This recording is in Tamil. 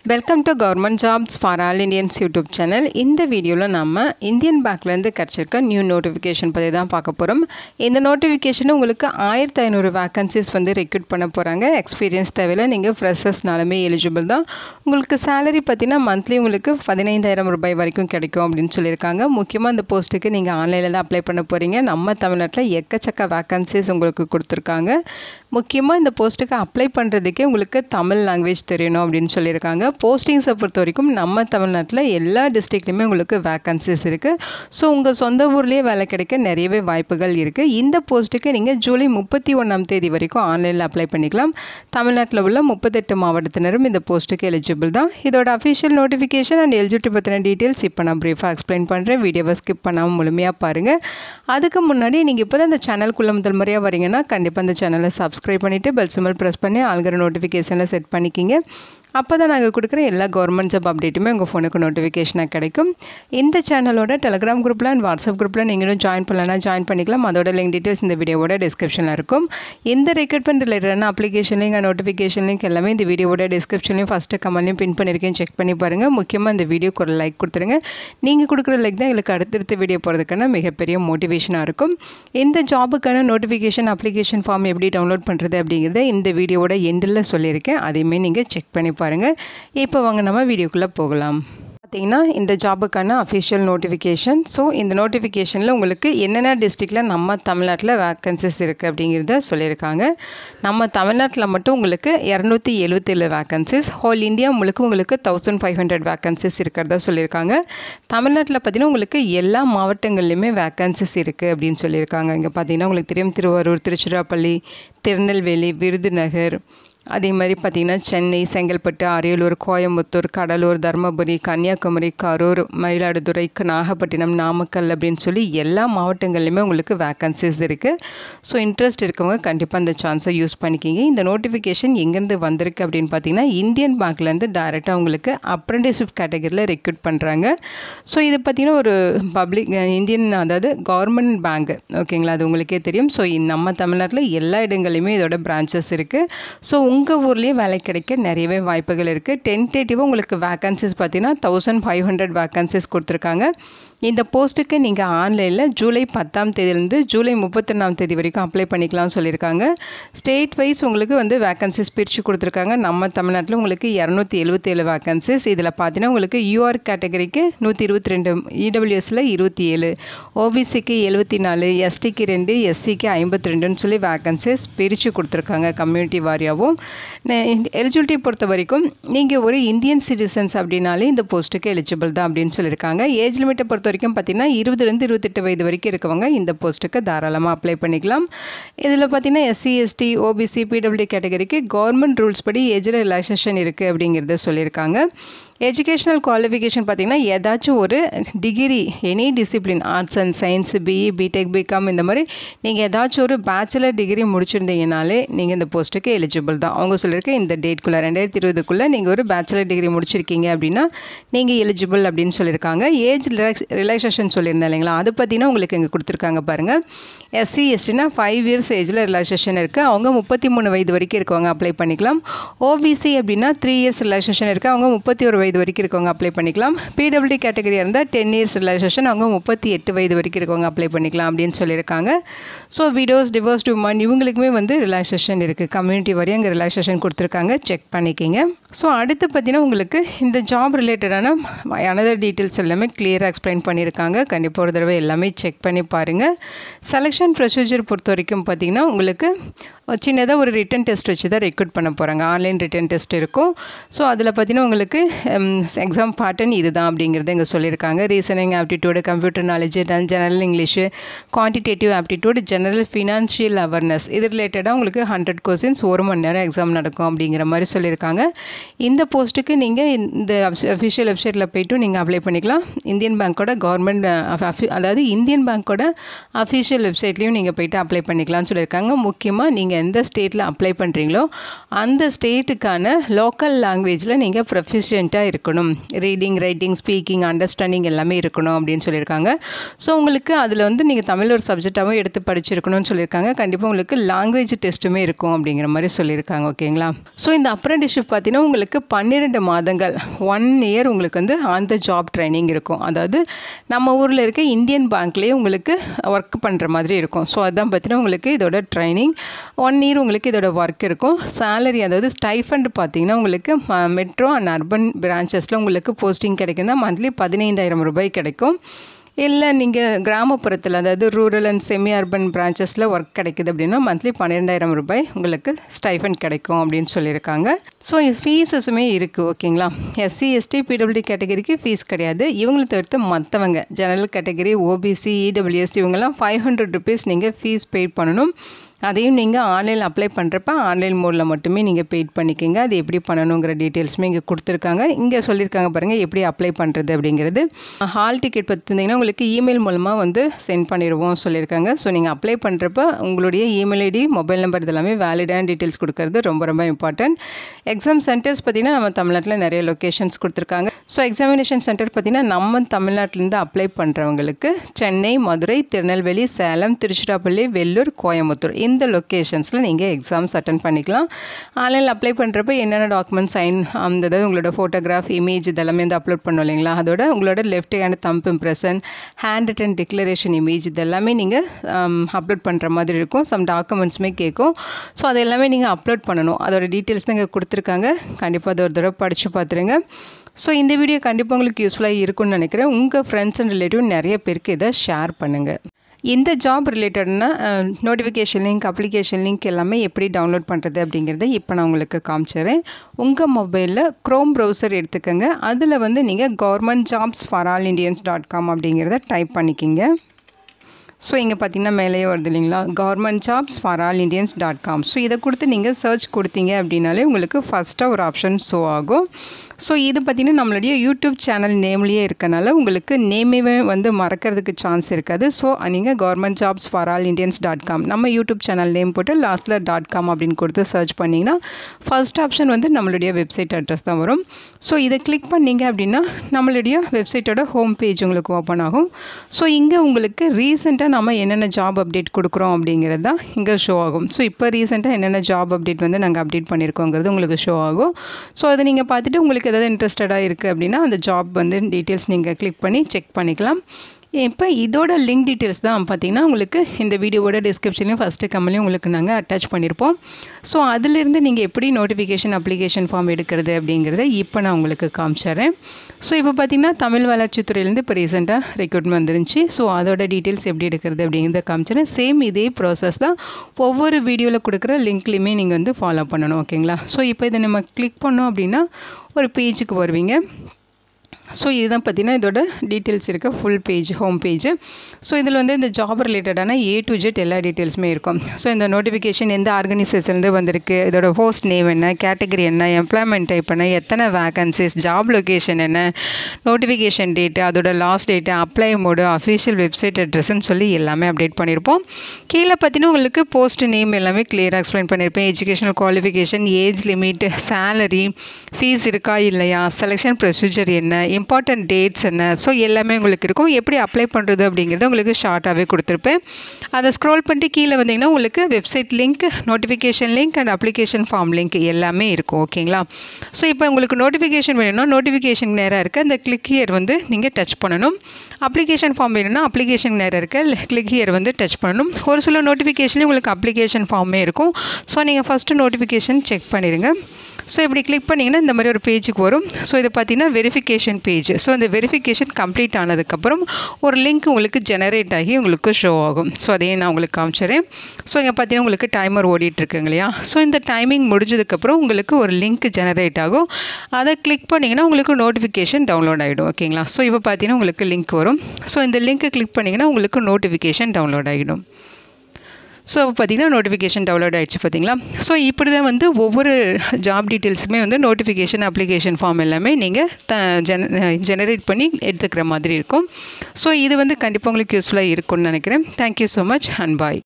welcome to government jobs for all Indians YouTube channel இந்த வீடியோவில் நம்ம இந்தியன் பேங்க்லேருந்து கிடச்சிருக்க நியூ நோட்டிஃபிகேஷன் பற்றி தான் பார்க்க போகிறோம் இந்த நோட்டிஃபிகேஷன் உங்களுக்கு ஆயிரத்தி ஐநூறு வேக்கன்சிஸ் வந்து ரெக்ரூட் பண்ண போகிறாங்க எக்ஸ்பீரியன்ஸ் தேவையில்ல நீங்கள் ஃப்ரெஷர்ஸ்னாலுமே எலிஜிபிள் தான் உங்களுக்கு சேலரி பார்த்தீங்கன்னா மந்த்லி உங்களுக்கு பதினைந்தாயிரம் ரூபாய் வரைக்கும் கிடைக்கும் அப்படின்னு சொல்லியிருக்காங்க முக்கியமாக இந்த போஸ்ட்டுக்கு நீங்கள் ஆன்லைனில் தான் அப்ளை பண்ண போகிறீங்க நம்ம தமிழ்நாட்டில் எக்கச்சக்க வேக்கன்சிஸ் உங்களுக்கு கொடுத்துருக்காங்க முக்கியமாக இந்த போஸ்ட்டுக்கு அப்ளை பண்ணுறதுக்கே உங்களுக்கு தமிழ் லாங்குவேஜ் தெரியணும் அப்படின்னு சொல்லியிருக்காங்க போஸ்டிங்ஸை பொறுத்த வரைக்கும் நம்ம தமிழ்நாட்டில் எல்லா டிஸ்ட்ரிக்ட்லையுமே உங்களுக்கு வேக்கன்சிஸ் இருக்குது ஸோ உங்கள் சொந்த ஊர்லேயே வேலை கிடைக்க நிறையவே வாய்ப்புகள் இருக்குது இந்த போஸ்ட்டுக்கு நீங்கள் ஜூலை முப்பத்தி ஒன்றாம் தேதி வரைக்கும் ஆன்லைனில் அப்ளை பண்ணிக்கலாம் தமிழ்நாட்டில் உள்ள முப்பத்தெட்டு மாவட்டத்தினரும் இந்த போஸ்ட்டுக்கு எலிஜிபிள் தான் இதோட அஃபிஷியல் நோட்டிஃபிகேஷன் அண்ட் எலிஜிபிலிட்டி பற்றின டீட்டெயில்ஸ் இப்போ நான் ப்ரீஃபாக எக்ஸ்பிளைன் பண்ணுறேன் வீடியோவை ஸ்கிப் பண்ணாமல் முழுமையாக பாருங்கள் அதுக்கு முன்னாடி நீங்கள் இப்போ தான் இந்த சேனலுக்குள்ளே முதல் முறையாக வரீங்கன்னா கண்டிப்பாக இந்த சேனலை சப்ஸ்கிரைப் பண்ணிவிட்டு பெல் சிம்பிள் ப்ரெஸ் பண்ணி ஆல்கிற நோட்டிஃபிகேஷனில் செட் பண்ணிக்கிங்க அப்போ தான் நாங்கள் கொடுக்குற எல்லா கவர்மெண்ட் ஜாப் அப்டேட்டுமே உங்கள் ஃபோனுக்கு நோட்டிஃபிகேஷனாக கிடைக்கும் இந்த சேனலோட டெலிகிராம் குரூப்பில் அண்ட் வாட்ஸ்அப் குரூப்பில் நீங்களும் ஜாயின் பண்ணலன்னா ஜாயின் பண்ணிக்கலாம் அதோட லிங்க் டீட்டெயில்ஸ் இந்த வீடியோவோட டிஸ்கிரிப்ஷனில் இருக்கும் இந்த ரெக்ரூட்மெண்ட் ரிலேட்டடான அப்ளிகேஷன் லிங்க் நோட்டிஃபிகேஷன் லிங்க் எல்லாமே இந்த வீடியோவோட டிஸ்கிரிப்ஷன்லையும் ஃபஸ்ட்டு கமெண்ட்லையும் பின் பண்ணியிருக்கேன் செக் பண்ணி பாருங்கள் முக்கியமாக இந்த வீடியோக்கு ஒரு லைக் கொடுத்துருங்க நீங்கள் கொடுக்குற லைக் தான் எங்களுக்கு அடுத்தடுத்த வீடியோ போகிறதுக்கான மிகப்பெரிய மோட்டிவேஷனாக இருக்கும் இந்த ஜாபுக்கான நோட்டிஃபிகேஷன் அப்ளிகேஷன் ஃபார்ம் எப்படி டவுன்லோட் பண்ணுறது அப்படிங்கிறத இந்த வீடியோவோட எண்டில் சொல்லியிருக்கேன் அதையுமே நீங்கள் செக் பண்ணி பாருங்கள் இப்போ வாங்க நம்ம வீடியோக்குள்ளே போகலாம் பார்த்தீங்கன்னா இந்த ஜாபுக்கான அஃபிஷியல் நோட்டிஃபிகேஷன் ஸோ இந்த நோட்டிஃபிகேஷனில் உங்களுக்கு என்னென்ன டிஸ்ட்ரிக்டில் நம்ம தமிழ்நாட்டில் வேக்கன்சிஸ் இருக்குது அப்படிங்கிறத சொல்லியிருக்காங்க நம்ம தமிழ்நாட்டில் மட்டும் உங்களுக்கு இரநூத்தி எழுபத்தேழு வேக்கன்சிஸ் ஹோல் இந்தியா முழுக்க உங்களுக்கு தௌசண்ட் ஃபைவ் ஹண்ட்ரட் வேக்கன்சிஸ் இருக்கிறதா சொல்லியிருக்காங்க தமிழ்நாட்டில் பார்த்தீங்கன்னா உங்களுக்கு எல்லா மாவட்டங்கள்லையுமே வேக்கன்சிஸ் இருக்குது அப்படின்னு சொல்லியிருக்காங்க இங்கே பார்த்தீங்கன்னா உங்களுக்கு தெரியும் திருவாரூர் திருச்சிராப்பள்ளி திருநெல்வேலி விருதுநகர் அதே மாதிரி பார்த்திங்கன்னா சென்னை செங்கல்பட்டு அரியலூர் கோயம்புத்தூர் கடலூர் தருமபுரி கன்னியாகுமரி கரூர் மயிலாடுதுறை நாகப்பட்டினம் நாமக்கல் அப்படின்னு சொல்லி எல்லா மாவட்டங்கள்லையுமே உங்களுக்கு வேக்கன்சிஸ் இருக்குது ஸோ இன்ட்ரெஸ்ட் இருக்கவங்க கண்டிப்பாக அந்த சான்ஸை யூஸ் பண்ணிக்கிங்க இந்த நோட்டிஃபிகேஷன் எங்கேருந்து வந்திருக்கு அப்படின்னு பார்த்தீங்கன்னா இந்தியன் பேங்க்லேருந்து டைரெக்டாக உங்களுக்கு அப்ரெண்டிஸ்ஷிப் கேட்டகரியில் ரெக்ரூட் பண்ணுறாங்க ஸோ இது பார்த்திங்கன்னா ஒரு பப்ளிக் இந்தியன் அதாவது கவர்மெண்ட் பேங்க் ஓகேங்களா அது உங்களுக்கே தெரியும் ஸோ நம்ம தமிழ்நாட்டில் எல்லா இடங்கள்லையுமே இதோட பிரான்ச்சஸ் இருக்குது ஸோ உங்கள் ஊர்லேயே வேலை கிடைக்க நிறையவே வாய்ப்புகள் இருக்குது டென்டேட்டிவாக உங்களுக்கு வேக்கன்சிஸ் பார்த்தீங்கன்னா தௌசண்ட் ஃபைவ் ஹண்ட்ரட் வேக்கன்சிஸ் கொடுத்துருக்காங்க இந்த போஸ்ட்டுக்கு நீங்கள் ஆன்லைனில் ஜூலை பத்தாம் தேதியிலேருந்து ஜூலை முப்பத்தொன்னாம் தேதி வரைக்கும் அப்ளை பண்ணிக்கலாம்னு சொல்லியிருக்காங்க ஸ்டேட் வைஸ் உங்களுக்கு வந்து வேக்கன்சிஸ் பிரித்து கொடுத்துருக்காங்க நம்ம தமிழ்நாட்டில் உங்களுக்கு இரநூத்தி எழுபத்தேழு வேக்கன்சிஸ் இதில் பார்த்தீங்கன்னா உங்களுக்கு யூஆர் கேட்டகரிக்கு நூற்றி இருபத்தி ரெண்டு இடபிள்யூஎஸில் இருபத்தி ஏழு ஓபிசிக்கு எழுபத்தி நாலு எஸ்டிக்கு ரெண்டு எஸ்சிக்கு ஐம்பத்தி ரெண்டுன்னு சொல்லி வேக்கன்சிஸ் பிரித்து கொடுத்துருக்காங்க கம்யூனிட்டி வாரியாகவும் எலிஜிபிலிட்டி பொறுத்த வரைக்கும் நீங்கள் ஒரு இந்தியன் சிட்டிசன்ஸ் அப்படின்னாலே இந்த போஸ்ட்டுக்கு எலிஜிபிள் தான் அப்படின்னு சொல்லியிருக்காங்க ஏஜ் லிமிட்டை பொறுத்த வரைக்கும் பார்த்தீங்கன்னா இருபதுலேருந்து இருபத்தெட்டு வயது வரைக்கும் இருக்கவங்க இந்த போஸ்ட்டுக்கு தாராளமாக அப்ளை பண்ணிக்கலாம் இதில் பார்த்தீங்கன்னா எஸ்சி எஸ்டி ஓபிசி பிடபிள்யூ கேட்டகரிக்கு கவர்மெண்ட் ரூல்ஸ் படி ஏஜில் ரிலாக்ஸேஷன் இருக்குது அப்படிங்கிறத சொல்லியிருக்காங்க எஜுகேஷ்னல் குவாலிஃபிகேஷன் பார்த்திங்கன்னா ஏதாச்சும் ஒரு degree any discipline arts and science BE BTech BCom இந்த மாதிரி நீங்கள் ஏதாச்சும் ஒரு பேச்சுலர் டிகிரி முடிச்சிருந்தீங்கனாலே நீங்கள் இந்த போஸ்ட்டுக்கு எலிஜிபிள் தான் அவங்க சொல்லியிருக்க இந்த டேட்குள்ளே ரெண்டாயிரத்தி இருபதுக்குள்ளே நீங்கள் ஒரு பேச்சுலர் டிகிரி முடிச்சிருக்கீங்க அப்படின்னா நீங்கள் எலிஜிபிள் அப்படின்னு சொல்லியிருக்காங்க ஏஜ் ரிலாக்ஸ் ரிலாக்ஸேஷன் சொல்லியிருந்தேன் இல்லைங்களா அது பார்த்தீங்கன்னா உங்களுக்கு இங்கே கொடுத்துருக்காங்க பாருங்கள் எஸ்சி எஸ்டினா ஃபைவ் இயர்ஸ் ஏஜில் ரிலாக்ஸேஷன் இருக்குது அவங்க முப்பத்தி மூணு வயது வரைக்கும் இருக்கவங்க அப்ளை பண்ணிக்கலாம் ஓபிசி அப்படின்னா த்ரீ இயர்ஸ் ரிலாக்ஸேஷன் இருக்குது அவங்க முப்பத்தி ஒரு வயது வரைக்கும் இருக்கவங்க அப்ளை பண்ணிக்கலாம் பிடபிள்யூ கேட்டகரியாக இருந்தால் டென் இயர்ஸ் ரிலாக்ஸேஷன் அவங்க முப்பத்தி எட்டு வயது வரைக்கும் இருக்கவங்க அப்ளை பண்ணிக்கலாம் அப்படின்னு சொல்லியிருக்காங்க so widows divorced women இவங்களுக்குமே வந்து ரிலாக்ஸேஷன் இருக்குது கம்யூனிட்டி வரையும் அங்கே ரிலாக்ஸேஷன் கொடுத்துருக்காங்க செக் பண்ணிக்கிங்க ஸோ அடுத்து பார்த்தீங்கன்னா உங்களுக்கு இந்த ஜாப் ரிலேட்டடான அனதர் டீட்டெயில்ஸ் எல்லாமே கிளியராக எக்ஸ்பிளைன் பண்ணியிருக்காங்க கண்டிப்பாக ஒரு தடவை எல்லாமே செக் பண்ணி பாருங்கள் செலெக்ஷன் ப்ரொசீஜர் பொறுத்த வரைக்கும் பார்த்திங்கன்னா உங்களுக்கு சின்னதாக ஒரு ரிட்டன் டெஸ்ட் வச்சு தான் ரெக்ரூட் பண்ண போகிறாங்க ஆன்லைன் ரிட்டன் டெஸ்ட் இருக்கும் ஸோ அதில் பார்த்தீங்கன்னா உங்களுக்கு எக்ஸாம் பேட்டர்ன் இது தான் அப்படிங்கிறத இங்கே சொல்லியிருக்காங்க reasoning aptitude computer knowledge general English quantitative aptitude general financial awareness இது ரிலேட்டடாக உங்களுக்கு ஹண்ட்ரட் கொஸ்டின்ஸ் ஒரு மணி நேரம் எக்ஸாம் நடக்கும் அப்படிங்கிற மாதிரி சொல்லியிருக்காங்க இந்த போஸ்ட்டுக்கு நீங்கள் இந்த அஃபிஷியல் வெப்சைட்டில் போய்ட்டு நீங்கள் அப்ளை பண்ணிக்கலாம் இந்தியன் பேங்க்கோட கவர்மெண்ட் அதாவது இந்தியன் பேங்க்கோட அஃபிஷியல் வெப்சைட்லேயும் நீங்கள் போய்ட்டு அப்ளை பண்ணிக்கலாம்னு சொல்லியிருக்காங்க முக்கியமாக நீங்கள் எந்த ஸ்டேட்டில் அப்ளை பண்ணுறீங்களோ அந்த ஸ்டேட்டுக்கான லோக்கல் லாங்குவேஜில் நீங்கள் ப்ரொஃபிஷியண்ட்டாக ஃப்ளூயண்ட்டாக இருக்கணும் ரீடிங் ரைட்டிங் ஸ்பீக்கிங் அண்டர்ஸ்டாண்டிங் எல்லாமே இருக்கணும் அப்படின்னு சொல்லியிருக்காங்க ஸோ உங்களுக்கு அதில் வந்து நீங்கள் தமிழ் ஒரு சப்ஜெக்டாகவும் எடுத்து படிச்சிருக்கணும்னு சொல்லியிருக்காங்க கண்டிப்பாக உங்களுக்கு லாங்குவேஜ் டெஸ்ட்டுமே இருக்கும் அப்படிங்கிற மாதிரி சொல்லியிருக்காங்க ஓகேங்களா ஸோ இந்த அப்ரண்டிஸ்ஷிப் பார்த்தீங்கன்னா உங்களுக்கு பன்னிரெண்டு மாதங்கள் ஒன் இயர் உங்களுக்கு வந்து ஆன் த ஜாப் ட்ரைனிங் இருக்கும் அதாவது நம்ம ஊரில் இருக்க இந்தியன் பேங்க்லேயே உங்களுக்கு ஒர்க் பண்ணுற மாதிரி இருக்கும் ஸோ அதான் பார்த்தீங்கன்னா உங்களுக்கு இதோட ட்ரைனிங் ஒன் இயர் உங்களுக்கு இதோட ஒர்க் இருக்கும் சேலரி அதாவது ஸ்டைஃபண்ட் பார்த்தீங்கன்னா உங்களுக்கு மெட்ரோ அண்ட் அர்பன் பிரான்ச்சஸில் உங்களுக்கு போஸ்டிங் கிடைக்குன்னா மந்த்லி பதினைந்தாயிரம் ரூபாய் கிடைக்கும் இல்லை நீங்கள் கிராமப்புறத்தில் அதாவது ரூரல் அண்ட் செமி அர்பன் பிரான்ச்சஸில் ஒர்க் கிடைக்குது அப்படின்னா மந்த்லி பன்னிரெண்டாயிரம் ரூபாய் உங்களுக்கு ஸ்டைஃபன் கிடைக்கும் அப்படின்னு சொல்லியிருக்காங்க ஸோ ஃபீஸஸுமே இருக்குது ஓகேங்களா எஸ்சி எஸ்டி பிடபிள்யூடி கேட்டகரிக்கு ஃபீஸ் கிடையாது இவங்களை தவிர்த்து மற்றவங்க ஜெனரல் கேட்டகரி ஓபிசி இடபிள்யூஎஸ் இவங்கெல்லாம் ஃபைவ் ஹண்ட்ரட் ருபீஸ் நீங்கள் ஃபீஸ் பெய்ட் பண்ணணும் அதையும் நீங்கள் ஆன்லைனில் அப்ளை பண்ணுறப்ப ஆன்லைன் மோடில் மட்டுமே நீங்கள் பெய்ட் பண்ணிக்கோங்க அது எப்படி பண்ணணுங்கிற டீட்டெயில்ஸுமே இங்கே கொடுத்துருக்காங்க இங்கே சொல்லியிருக்காங்க பாருங்கள் எப்படி அப்ளை பண்ணுறது அப்படிங்கிறது ஹால் டிக்கெட் பார்த்திங்கன்னா உங்களுக்கு இமெயில் மூலமாக வந்து சென்ட் பண்ணிடுவோம் சொல்லியிருக்காங்க ஸோ நீங்கள் அப்ளை பண்ணுறப்ப உங்களுடைய இமெயில் ஐடி மொபைல் நம்பர் இதெல்லாமே வேலிடான டீட்டெயில்ஸ் கொடுக்கறது ரொம்ப ரொம்ப இம்பார்ட்டன்ட் எக்ஸாம் சென்டர்ஸ் பார்த்திங்கன்னா நம்ம தமிழ்நாட்டில் நிறைய லொக்கேஷன்ஸ் கொடுத்துருக்காங்க ஸோ எக்ஸாமினேஷன் சென்டர் பார்த்திங்கன்னா நம்ம தமிழ்நாட்டிலேருந்து அப்ளை பண்ணுறவங்களுக்கு சென்னை மதுரை திருநெல்வேலி சேலம் திருச்சிராப்பள்ளி வெள்ளூர் கோயம்புத்தூர் இந்த லொக்கேஷன்ஸில் நீங்கள் எக்ஸாம்ஸ் அட்டன் பண்ணிக்கலாம் ஆன்லைனில் அப்ளை பண்ணுறப்ப என்னென்ன டாக்குமெண்ட் சைன் அந்த அதாவது உங்களோட ஃபோட்டோகிராஃப் இமேஜ் இதெல்லாமே வந்து அப்லோட் பண்ணோம் இல்லைங்களா அதோட உங்களோட left hand thumb impression hand written declaration image இதெல்லாமே நீங்கள் அப்லோட் பண்ணுற மாதிரி இருக்கும் சம் டாக்குமெண்ட்ஸுமே கேட்கும் ஸோ அது எல்லாமே நீங்கள் அப்லோட் பண்ணணும் அதோட டீட்டெயில்ஸ் தான் இங்கே கொடுத்துருக்காங்க கண்டிப்பாக அதை ஒரு தடவை படித்து பார்த்துருங்க ஸோ இந்த வீடியோ கண்டிப்பாக உங்களுக்கு யூஸ்ஃபுல்லாக இருக்கும்னு நினைக்கிறேன் உங்கள் ஃப்ரெண்ட்ஸ் அண்ட் ரிலேட்டிவ் நிறைய பேருக்கு இதை ஷேர் பண்ணுங்கள் இந்த ஜாப் ரிலேட்டட்னா நோட்டிஃபிகேஷன் லிங்க் அப்ளிகேஷன் லிங்க் எல்லாமே எப்படி டவுன்லோட் பண்ணுறது அப்படிங்கிறத இப்போ நான் உங்களுக்கு காமிச்சிடுறேன் உங்கள் மொபைலில் க்ரோம் ப்ரௌசர் எடுத்துக்கோங்க அதில் வந்து நீங்கள் government jobs for all Indians dot com அப்படிங்கிறத டைப் பண்ணிக்கிங்க ஸோ இங்கே பார்த்தீங்கன்னா மேலேயே வருது இல்லைங்களா government jobs for all Indians dot com so இதை கொடுத்து நீங்கள் சர்ச் கொடுத்தீங்க அப்படின்னாலே உங்களுக்கு ஃபஸ்ட்டாக ஒரு ஆப்ஷன் ஷோ ஆகும் ஸோ இது பார்த்திங்கன்னா நம்மளுடைய யூடியூப் சேனல் நேம்லேயே இருக்கனால உங்களுக்கு நேமே வந்து மறக்கிறதுக்கு சான்ஸ் இருக்காது ஸோ நீங்கள் government jobs for all Indians dot com நம்ம யூடியூப் சேனல் நேம் போட்டு லாஸ்ட்டில் டாட் காம் அப்படின்னு கொடுத்து சர்ச் பண்ணிங்கன்னா ஃபர்ஸ்ட் ஆப்ஷன் வந்து நம்மளுடைய வெப்சைட் அட்ரஸ் தான் வரும் ஸோ இதை கிளிக் பண்ணிங்க அப்படின்னா நம்மளுடைய வெப்சைட்டோட ஹோம் பேஜ் உங்களுக்கு ஓப்பன் ஆகும் ஸோ இங்கே உங்களுக்கு ரீசெண்டாக நம்ம என்னென்ன ஜாப் அப்டேட் கொடுக்குறோம் அப்படிங்கிறது தான் இங்கே ஷோ ஆகும் ஸோ இப்போ ரீசெண்டாக என்னென்ன ஜாப் அப்டேட் வந்து நாங்கள் அப்டேட் பண்ணியிருக்கோங்கிறது உங்களுக்கு ஷோ ஆகும் ஸோ அதை நீங்கள் பார்த்துட்டு உங்களுக்கு ஏதாவது இன்ட்ரெஸ்டடாக இருக்குது அப்படின்னா அந்த ஜாப் வந்து டீட்டெயில்ஸ் நீங்கள் கிளிக் பண்ணி செக் பண்ணிக்கலாம் இப்போ இதோட லிங்க் டீட்டெயில்ஸ் தான் பார்த்தீங்கன்னா உங்களுக்கு இந்த வீடியோவோட டிஸ்கிரிப்ஷன்லையும் ஃபஸ்ட்டு கம்மலையும் உங்களுக்கு நாங்கள் அட்டாச் பண்ணியிருப்போம் ஸோ அதிலிருந்து நீங்கள் எப்படி நோட்டிஃபிகேஷன் அப்ளிகேஷன் ஃபார்ம் எடுக்கிறது அப்படிங்கிறத இப்போ நான் உங்களுக்கு காமிச்சிட்றேன் ஸோ இப்போ பார்த்தீங்கன்னா தமிழ் வளர்ச்சித்துறையிலேருந்து இப்போ ரீசெண்டாக ரெக்ரூட்மெண்ட் வந்துருந்துச்சு ஸோ அதோட டீட்டெயில்ஸ் எப்படி எடுக்கிறது அப்படிங்கிறத காமிச்சிடுறேன் சேம் இதே ப்ராசஸ் தான் ஒவ்வொரு வீடியோவில் கொடுக்குற லிங்க்லேயுமே நீங்கள் வந்து ஃபாலோ பண்ணணும் ஓகேங்களா ஸோ இப்போ இதை நம்ம கிளிக் பண்ணோம் அப்படின்னா ஒரு பேஜுக்கு வருவீங்க ஸோ இதுதான் பார்த்தீங்கன்னா இதோட டீட்டெயில்ஸ் இருக்க full page home page so இதில் வந்து இந்த ஜாப் ரிலேட்டடான ஏ டு ஜெட் எல்லா டீட்டெயில்ஸுமே இருக்கும் ஸோ இந்த நோட்டிஃபிகேஷன் எந்த ஆர்கனைசேஷன்லேருந்து வந்திருக்கு இதோட ஹோஸ்ட் நேம் என்ன கேட்டகரி என்ன எம்ப்ளாய்மெண்ட் டைப் என்ன எத்தனை வேகன்சிஸ் ஜாப் லொக்கேஷன் என்ன நோட்டிஃபிகேஷன் டேட்டு அதோட last date apply mode official website அட்ரஸ்ன்னு சொல்லி எல்லாமே அப்டேட் பண்ணியிருப்போம் கீழே பார்த்தீங்கன்னா உங்களுக்கு போஸ்ட் நேம் எல்லாமே கிளியராக எக்ஸ்பிளைன் பண்ணியிருப்பேன் educational qualification age limit salary fees இருக்கா இல்லையா செலெக்ஷன் ப்ரொசீஜர் என்ன இம்பார்ட்டன்ட் டேட்ஸ் என்ன ஸோ எல்லாமே உங்களுக்கு இருக்கும் எப்படி அப்ளை பண்ணுறது அப்படிங்கிறத உங்களுக்கு ஷார்ட்டாகவே கொடுத்துருப்பேன் அதை ஸ்க்ரோல் பண்ணிட்டு கீழே வந்தீங்கன்னா உங்களுக்கு website link notification link and application form link எல்லாமே இருக்கும் ஓகேங்களா ஸோ இப்போ உங்களுக்கு நோட்டிஃபிகேஷன் வேணும்னா நோட்டிஃபிகேஷன் நேராக இருக்க அந்த கிளிக் ஹியர் வந்து நீங்கள் டச் பண்ணணும் அப்ளிகேஷன் ஃபார்ம் வேணும்னா அப்ளிகேஷன் நேராக இருக்க கிளிக் ஹியர் வந்து டச் பண்ணணும் ஒரு சில நோட்டிஃபிகேஷன்லேயும் உங்களுக்கு அப்ளிகேஷன் ஃபார்மே இருக்கும் ஸோ நீங்கள் ஃபஸ்ட்டு நோட்டிஃபிகேஷன் செக் பண்ணிடுங்க ஸோ இப்படி கிளிக் பண்ணிங்கன்னா இந்த மாதிரி ஒரு பேஜுக்கு வரும் ஸோ இது பார்த்தீங்கன்னா வெரிஃபிகேஷன் பேஜ் ஸோ அந்த வெரிஃபிகேஷன் கம்ப்ளீட் ஆனதுக்கப்புறம் ஒரு லிங்க் உங்களுக்கு ஜெனரேட் ஆகி உங்களுக்கு ஷோ ஆகும் ஸோ அதையும் நான் உங்களுக்கு காமிச்சிடுறேன் ஸோ இங்கே பார்த்தீங்கன்னா உங்களுக்கு டைமர் ஓடிட்டுருக்குங்க இல்லையா ஸோ இந்த டைமிங் முடிஞ்சதுக்கப்புறம் உங்களுக்கு ஒரு லிங்க் ஜெனரேட் ஆகும் அதை கிளிக் பண்ணிங்கன்னா உங்களுக்கு நோட்டிஃபிகேஷன் டவுன்லோட் ஆகிடும் ஓகேங்களா ஸோ இப்போ பார்த்தீங்கன்னா உங்களுக்கு லிங்க் வரும் ஸோ இந்த லிங்க்கை கிளிக் பண்ணிங்கன்னா உங்களுக்கு நோட்டிஃபிகேஷன் டவுன்லோட் ஆகிடும் ஸோ பார்த்தீங்கன்னா நோட்டிஃபிகேஷன் டவுன்லோட் ஆகிடுச்சு பார்த்தீங்களா ஸோ இப்படி தான் வந்து ஒவ்வொரு ஜாப் டீட்டெயில்ஸுமே வந்து நோட்டிஃபிகேஷன் அப்ளிகேஷன் ஃபார்ம் எல்லாமே நீங்கள் த ஜென ஜெனரேட் பண்ணி எடுத்துக்கிற மாதிரி இருக்கும் ஸோ இது வந்து கண்டிப்பாக உங்களுக்கு யூஸ்ஃபுல்லாக இருக்கும்னு நினைக்கிறேன் thank you so much and bye